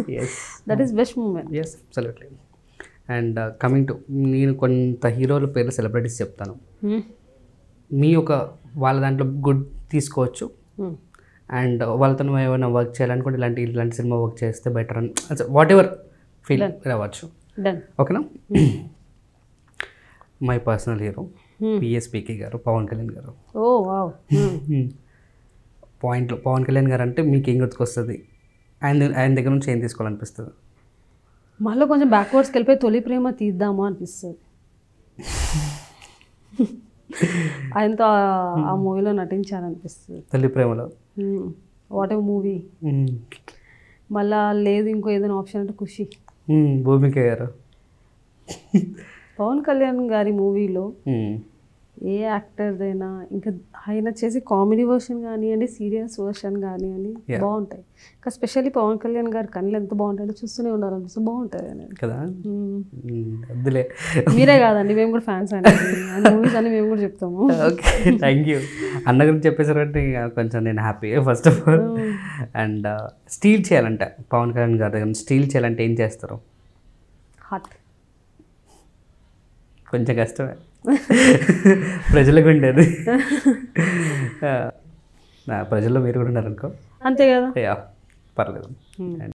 Yes that is best moment yes absolutely and coming to నేను కొంత హీరోల పేర్లు సెలబ్రిటీస్ చెప్తాను మీ ఒక వాళ్ళ దాంట్లో గుడ్ తీసుకోవచ్చు అండ్ వాళ్ళతో ఏమైనా వర్క్ చేయాలనుకుంటే ఇలాంటి ఇలాంటి సినిమా వర్క్ చేస్తే బెటర్ అని వాట్ ఎవర్ ఫీల్ అవ్వచ్చు డన్ ఓకేనా మై పర్సనల్ హీరో పిఎస్పికే గారు పవన్ కళ్యాణ్ గారు ఓ వావ్ పాయింట్లో పవన్ కళ్యాణ్ గారు అంటే మీకు ఏం గుర్తుకొస్తుంది ఆయన ఆయన దగ్గర నుంచి ఏం తీసుకోవాలనిపిస్తుంది మళ్ళీ కొంచెం బ్యాక్వర్డ్స్కి వెళ్ళిపోయి తొలి ప్రేమ తీద్దామా అనిపిస్తుంది ఆయనతో ఆ- ఆ మూవీలో నటించాలనిపిస్తుంది తల్లి ప్రేమలో వాట్ ఎవర్ మూవీ మ్మ్. మళ్ళా లేదు ఇంకో ఏదైనా ఆప్షన్ అంటే ఖుషి మ్మ్. భూమిక గారు పవన్ కళ్యాణ్ గారి మూవీలో మ్మ్. ఏ యాక్టర్దైనా ఇంకా ఆయన చేసే కామెడీ వర్షన్ కానివ్వండి సీరియస్ వర్షన్ కానివ్వండి Yeah. బాగుంటాయి ఇంకా స్పెషల్లీ పవన్ కళ్యాణ్ గారి కళ్ళు ఎంత బాగుంటాయో చూస్తూనే ఉండాలనిపిస్తుంది బాగుంటుంది అనేది కదా మ్మ్. మ్మ్. వద్దులే మీరే కాదండి మేము కూడా ఫ్యాన్స్ అండి ఆ మూవీస్ అని మేము కూడా చెప్తాము ఓకే థ్యాంక్ యూ అన్న గురించి చెప్పేసరికి కొంచెం నేను happy first of all and still చేయాలంటే పవన్ కళ్యాణ్ గారి దగ్గర స్టీల్ చేయాలంటే ఏం చేస్తారు హాట్ కొంచెం కష్టమే ప్రజలకు ఉండేది ఆ, ప్రజల్లో మీరు కూడా ఉన్నారనుకో అంతే కదా యా పర్లేదు